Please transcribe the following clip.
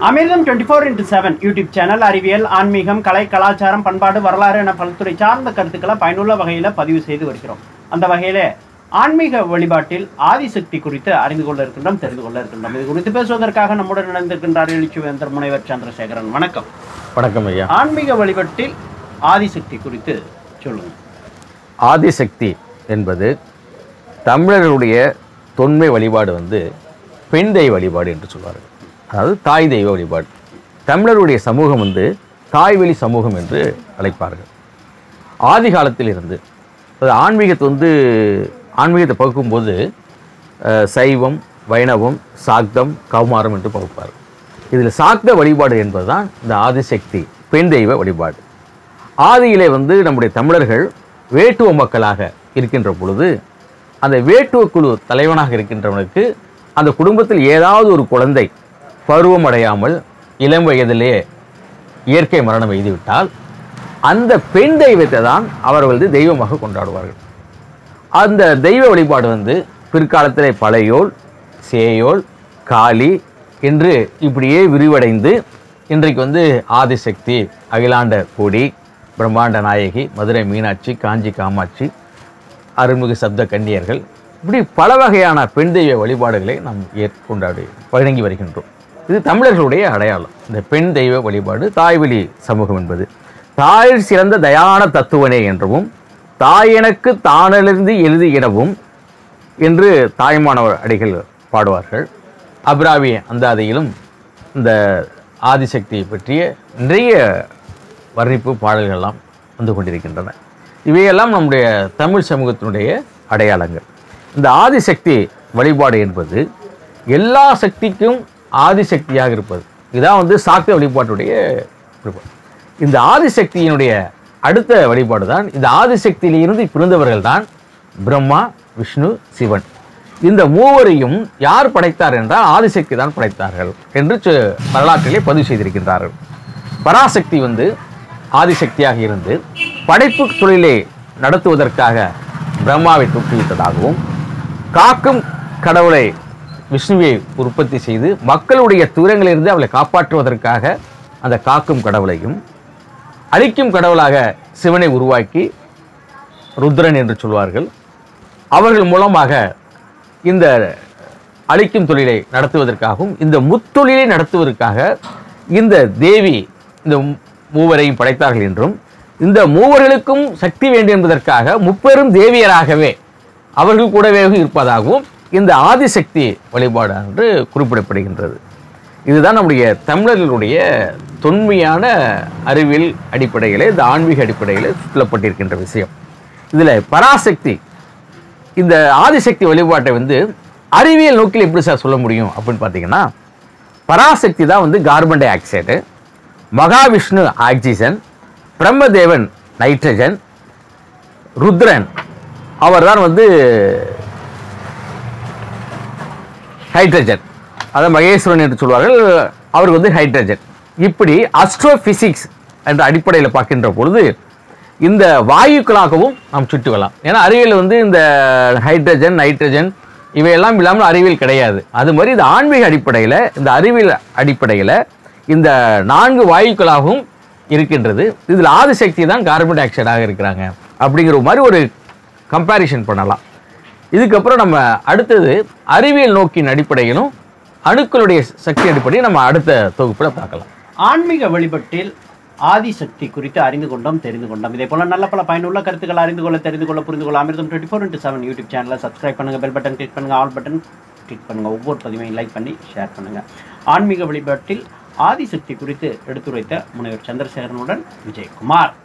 அமிர்தம் twenty four into seven YouTube channel அறிவியல் ஆன்மீகம் கலை கலாச்சாரம் பண்பாடு வரலாறு என பல்துறை சார்ந்த கருத்துக்களை பயனுள்ள வகையில் பதிவு செய்து வருகிறோம் அந்த வகையில் ஆன்மீக வழிபாட்டில் ஆதிசக்தி குறித்து அறிந்து கொள்ள இருக்கின்றோம் தெரிந்து கொள்ள இருக்கின்றோம் இது குறித்து பேசுவதற்காக நம்முடன் இணைந்திருக்கின்றார் எழுச்சிவேந்தர் முனைவர் சந்திரசேகரன் வணக்கம் வணக்கம் ஐயா ஆன்மீக வழிபாட்டில் ஆதிசக்தி குறித்து சொல்லுங்க ஆதிசக்தி என்பது தமிழர்களுடைய தொன்மை வழிபாடு வந்து பெண் தெய்வ வழிபாடு என்று சொல்வார்கள் அதாவது தாய் தெய்வ வழிபாடு தமிழருடைய சமூகம் வந்து தாய்வழி சமூகம் என்று அழைப்பார்கள் ஆதி காலத்தில் இருந்து அது ஆன்மீகத்தை வந்து ஆன்மீகத்தை பகுக்கும்போது அஹ், சைவம் வைணவம் சாக்தம் கௌமாரம் என்று பகுப்பார்கள் இதில் சாக்த வழிபாடு என்பதுதான் இந்த ஆதிசக்தி பெண் தெய்வ வழிபாடு ஆதியிலே வந்து நம்முடைய தமிழர்கள் வேட்டுவ மக்களாக இருக்கின்ற பொழுது அந்த வேட்டுவ குழு தலைவனாக இருக்கின்றவனுக்கு அந்த குடும்பத்தில் ஏதாவது ஒரு குழந்தை பருவம் அடையாமல் இளம் வயதிலே இயற்கை மரணம் எய்துவிட்டால் அந்த பெண் தெய்வத்தை தான் அவர்கள் வந்து தெய்வமாக கொண்டாடுவார்கள் அந்த தெய்வ வழிபாடு வந்து பிற்காலத்திலே பழையோல் சேயோல் காளி என்று இப்படியே விரிவடைந்து இன்றைக்கு வந்து ஆதிசக்தி அகிலாண்ட கோடி பிரம்மாண்ட நாயகி மதுரை மீனாட்சி காஞ்சி காமாட்சி அருள்மிகு சப்த கன்னியர்கள் இப்படி பல வகையான பெண் தெய்வ வழிபாடுகளை நாம் ஏற்கொண்டாடி வழங்கி வருகின்றோம் இது தமிழர்களுடைய அடையாளம் இந்த பெண் தெய்வ வழிபாடு தாய்வழி சமூகம் என்பது தாய் சிறந்த தயான தத்துவனே என்றவும் தாய் எனக்கு தானிலிருந்து எழுதி எனவும் என்று தாய்மானவர் அடிகள் பாடுவார்கள் அபிராமி அந்தாதியிலும் இந்த ஆதிசக்தியை பற்றிய நிறைய வர்ணிப்பு பாடல்கள்லாம் வந்து கொண்டிருக்கின்றன இவையெல்லாம் நம்முடைய தமிழ் சமூகத்தினுடைய அடையாளங்கள் இந்த ஆதிசக்தி வழிபாடு என்பது எல்லா சக்திக்கும் ஆதிசக்தியாக இருப்பது இதான் வந்து சாக்த வழிபாட்டுடைய வழிபாடு இந்த ஆதிசக்தியினுடைய அடுத்த வழிபாடு தான் இந்த ஆதிசக்தியிலிருந்து பிறந்தவர்கள் தான் பிரம்மா விஷ்ணு சிவன் இந்த மூவரையும் யார் படைத்தார் என்றால் ஆதிசக்தி தான் படைத்தார்கள் என்று சு- வரலாற்றிலே பதிவு செய்திருக்கின்றார்கள் பராசக்தி வந்து ஆதிசக்தியாக இருந்து படைப்பு தொழிலை நடத்துவதற்காக பிரம்மாவை தோற்றுவித்ததாகவும் காக்கும் கடவுளை விஷ்ணுவை உற்பத்தி செய்து மக்களுடைய துயரங்களிலிருந்து அவளை காப்பாற்றுவதற்காக அந்த காக்கும் கடவுளையும் அழிக்கும் கடவுளாக சிவனை உருவாக்கி ருத்ரன் என்று சொல்வார்கள் அவர்கள் மூலமாக இந்த அழிக்கும் தொழிலை நடத்துவதற்காகவும் இந்த முத்தொழிலை நடத்துவதற்காக இந்த தேவி இந்த மூவரையும் படைத்தார்கள் என்றும் இந்த மூவர்களுக்கும் சக்தி வேண்டும் என்பதற்காக முப்பெரும் தேவியராகவே அவர்கள் கூடவே இருப்பதாகவும் இந்த ஆதிசக்தி வழிபாடு என்று குறிப்பிடப்படுகின்றது இதுதான் நம்முடைய தமிழர்களுடைய தொன்மையான அறிவியல் அடிப்படையிலே இந்த ஆன்மீக அடிப்படையில் சொல்லப்பட்டிருக்கின்ற விஷயம் இதில் பராசக்தி இந்த ஆதிசக்தி வழிபாட்டை வந்து அறிவியல் நோக்கில் எப்படி சார் சொல்ல முடியும் அப்படின்னு பார்த்தீங்கன்னா பராசக்தி தான் வந்து carbon dioxide Mahavishnu oxygen Brahmadevan nitrogen Rudran அவர் தான் வந்து ஹைட்ரஜன் அதை மகேஸ்வரன் என்று சொல்வார்கள் அவருக்கு வந்து ஹைட்ரஜன் இப்படி அஸ்ட்ரோபிசிக்ஸ் என்ற அடிப்படையில் பார்க்கின்ற பொழுது இந்த வாயுக்களாகவும் நாம் சுட்டுக்கலாம் ஏன்னா அறிவியல் வந்து இந்த ஹைட்ரஜன் நைட்ரஜன் இவையெல்லாம் இல்லாமல் அறிவியல் கிடையாது அது மாதிரி இந்த ஆன்மீக அடிப்படையில் இந்த அறிவியல் அடிப்படையில் இந்த நான்கு வாயுக்களாகவும் இருக்கின்றது இதில் ஆதிசக்தி தான் கார்பன் டை ஆக்சைடாக இருக்கிறாங்க அப்படிங்கிற மாதிரி ஒரு கம்பேரிஷன் பண்ணலாம் இதுக்கப்புறம் நம்ம அடுத்தது அறிவியல் நோக்கின் அடிப்படையிலும் அணுக்களுடைய சக்தி அடிப்படையில் நம்ம அடுத்த தொகுப்பில் பார்க்கலாம் ஆன்மீக வழிபாட்டில் ஆதிசக்தி குறித்து அறிந்து கொண்டோம் தெரிந்து கொண்டோம் இதே போல நல்ல பல பயனுள்ள கருத்துக்கள் அறிந்து கொள்ள தெரிந்து கொள்ள புரிந்து கொள்ள Amirtham twenty four into seven YouTube சேனலை சப்ஸ்கிரைப் பண்ணுங்க பெல் பட்டன் கிளிக் பண்ணுங்க ஆல் பட்டன் கிளிக் பண்ணுங்க ஒவ்வொரு பதிவையும் லைக் பண்ணி ஷேர் பண்ணுங்க ஆன்மீக வழிபாட்டில் ஆதிசக்தி குறித்து எடுத்துரைத்த முனைவர் சந்திரசேகரனுடன் விஜயகுமார்